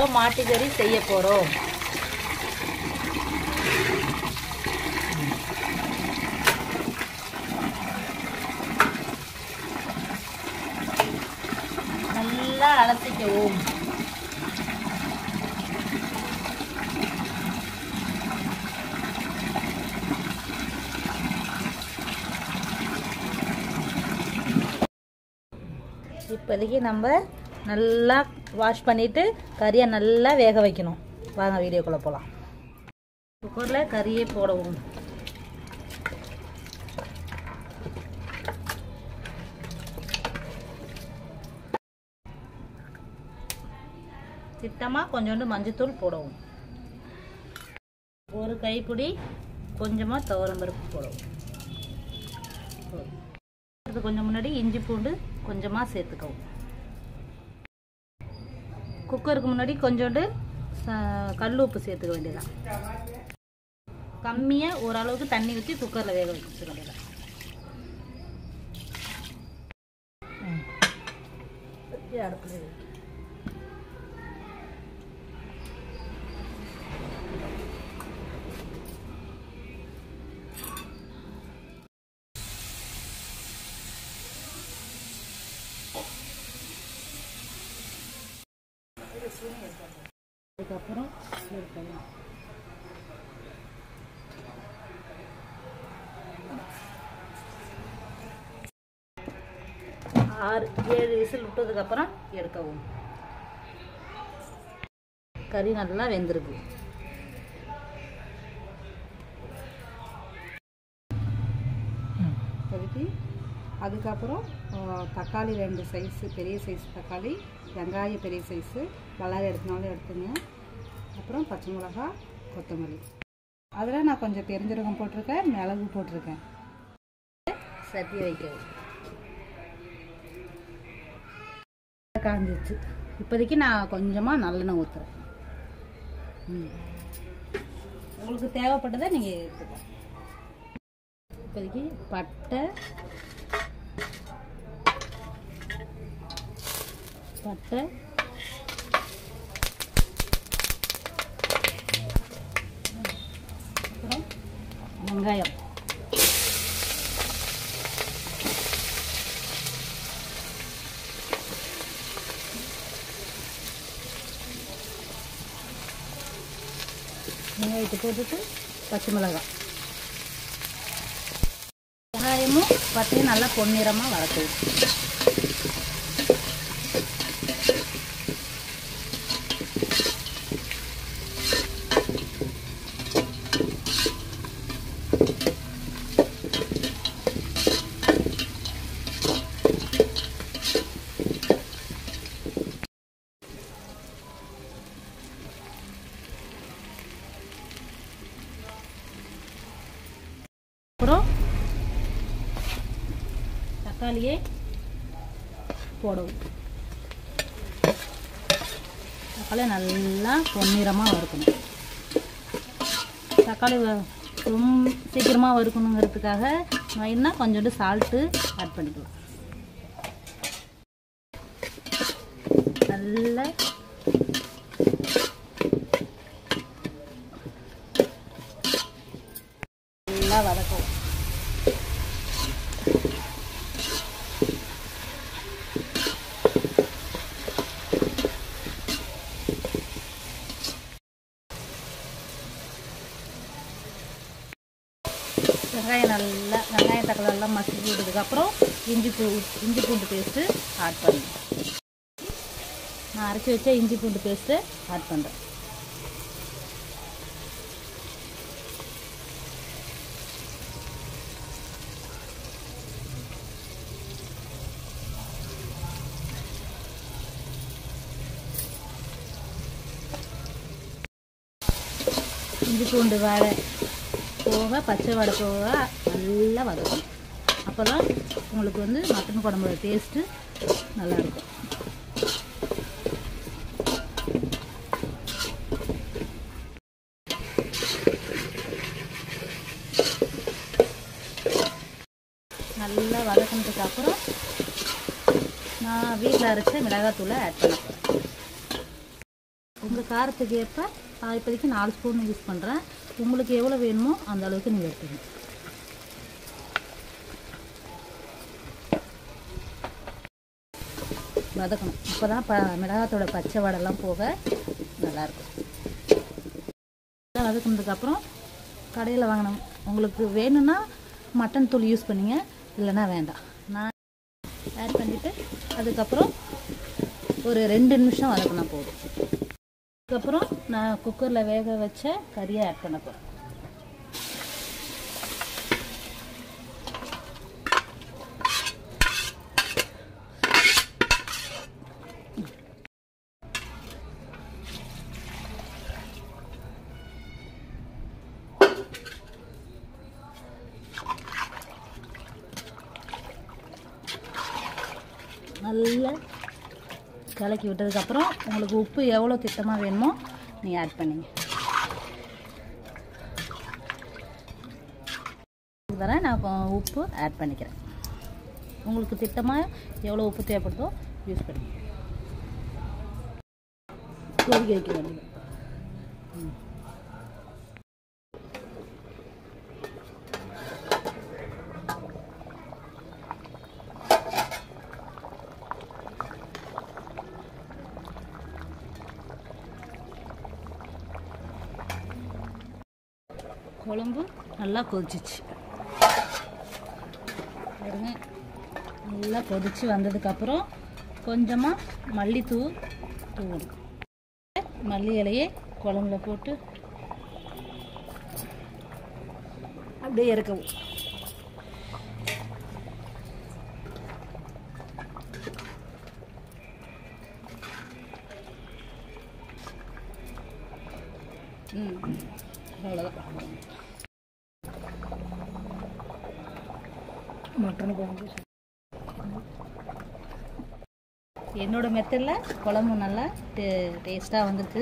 மாட்டுக்கறி செய்ய போகிறோம் நல்லா அலசிக்கவும் இப்போதைக்கு நம்ம நல்லா வாஷ் பண்ணிவிட்டு கறியை நல்லா வேக வைக்கணும் வாங்க வீடியோக்குள்ளே போகலாம் குக்கரில் கறியை போடவும் திட்டமாக கொஞ்சோண்டு மஞ்சத்தூள் போடவும் ஒரு கைப்பிடி கொஞ்சமாக துவரம்பருப்பு போடவும் அது கொஞ்சம் முன்னாடி இஞ்சி பூண்டு கொஞ்சமாக சேர்த்துக்கவும் குக்கருக்கு முன்னாடி கொஞ்சோண்டு ச- கல் உப்பு சேர்த்துக்க வேண்டியதான் கம்மியாக ஓரளவுக்கு தண்ணி ஊற்றி குக்கரில் வேக வச்சுக்க வேண்டியதான் ம். வச்சு அடுப்புல வை. அதுக்கப்புறம் எடுக்கலாம் ஆறு ஏழு விசில் விட்டதுக்கப்புறம் எடுக்கவும் கறி நல்லா வெந்திருக்கு இப்போதைக்கு அதுக்கப்புறம் ஆ, தக்காளி ரெண்டு சைஸு பெரிய சைஸ் தக்காளி வெங்காயம் பெரிய சைஸு வல்லாரி எடுத்தனாலும் எடுத்துங்க அப்புறம் பச்சை மிளகா கொத்தமல்லி அதில் நான் கொஞ்சம் பெருஞ்சீரகம் போட்டிருக்கேன் மிளகு போட்டிருக்கேன் சட்டி வைக்கவும் காஞ்சிச்சு இப்போதைக்கு நான் கொஞ்சமாக நல்லெண்ணெய் ஊற்றுறேன் ம் உங்களுக்கு தேவைப்பட்டதை நீங்கள் எடுத்துக்கலாம் இப்போதைக்கு பட்டை பட்டை அப்புறம் வெங்காயம் வெங்காயத்தை போட்டுட்டு பச்சை மிளகாய் வெங்காயமும் பட்டையும் நல்லா பொன்னிறமாக வதக்குவோம் அப்புறம் தக்காளியை போடவும் தக்காளி நல்லா பொன்னிறமாக வறுக்கணும் தக்காளி வ- ரொம்ப சீக்கிரமாக வறுக்கணுங்கிறதுக்காக வேணா கொஞ்சோண்டு சால்ட்டு ஆட் பண்ணிக்கலாம் நல்லா நல்லா வதக்கவும் வெங்காயம் நல்லா வெங்காயம் தக்காளி நல்லா மசிச்சு விட்டதுக்கப்புறம் இஞ்சி பூ இஞ்சி பூண்டு பேஸ்ட்டு ஆட் பண்ணணும் நான் அரைச்சி வச்ச இஞ்சி பூண்டு பேஸ்ட்டு ஆட் பண்ணுறேன் இஞ்சி பூண்டு வாடை போக பச்சை வாடை போக நல்லா வதக்கணும் அப்போ தான் உங்களுக்கு வந்து மட்டன் குழம்போட டேஸ்ட்டு நல்லாயிருக்கும் நல்லா வதக்கினதுக்கு அப்புறம் நான் வீட்டில் அரைச்ச மிளகாத்தூளை ஆட் பண்ண போகிறேன் உங்கள் காரத்துக்கு ஏற்ப நான் இப்போதைக்கு நாலு ஸ்பூன் யூஸ் பண்ணுறேன் உங்களுக்கு எவ்வளோ வேணுமோ அந்த அளவுக்கு நீங்கள் எடுத்துக்கணும் வதக்கணும் அப்போ தான் ப மிளகாத்தோட பச்சை வாடெல்லாம் போக நல்லாயிருக்கும் வதக்குனதுக்கப்புறம் கடையில் வாங்கினோம் உங்களுக்கு வேணும்னா மட்டன் தூள் யூஸ் பண்ணிங்க இல்லைன்னா வேண்டாம் நான் ஆட் பண்ணிவிட்டு அதுக்கப்புறம் ஒரு ரெண்டு நிமிஷம் வதக்கினா போதும் அதுக்கப்புறம் நான் குக்கரில் வேக வச்ச கறியை ஆட் பண்ண போகிறேன் நல்லா கலக்கி விட்டதுக்கப்புறம் உங்களுக்கு உப்பு எவ்வளோ திட்டமாக வேணுமோ நீங்கள் ஆட் பண்ணிங்க தரேன் நான் இப்போ உப்பு ஆட் பண்ணிக்கிறேன் உங்களுக்கு திட்டமாக எவ்வளோ உப்பு தேவைப்படுதோ யூஸ் பண்ணிங்க கொதிக்க வைக்க வேண்டியது குழம்பு நல்லா கொதிச்சிச்சு பாருங்க நல்லா கொதிச்சு வந்ததுக்கப்புறம் கொஞ்சமாக மல்லித்தூள் தூள் மல்லி இலையை குழம்புல போட்டு அப்படியே இறக்கவும் ம் அவ்வளோதான் மட்டன் குழம்பு என்னோட மெத்தடில் குழம்பு நல்லா டே டேஸ்ட்டாக வந்திருக்கு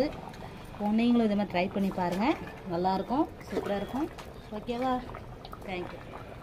நீங்களும் இதே மாதிரி ட்ரை பண்ணி பாருங்கள் நல்லாயிருக்கும் சூப்பராக இருக்கும் ஓகேவா தேங்க்யூ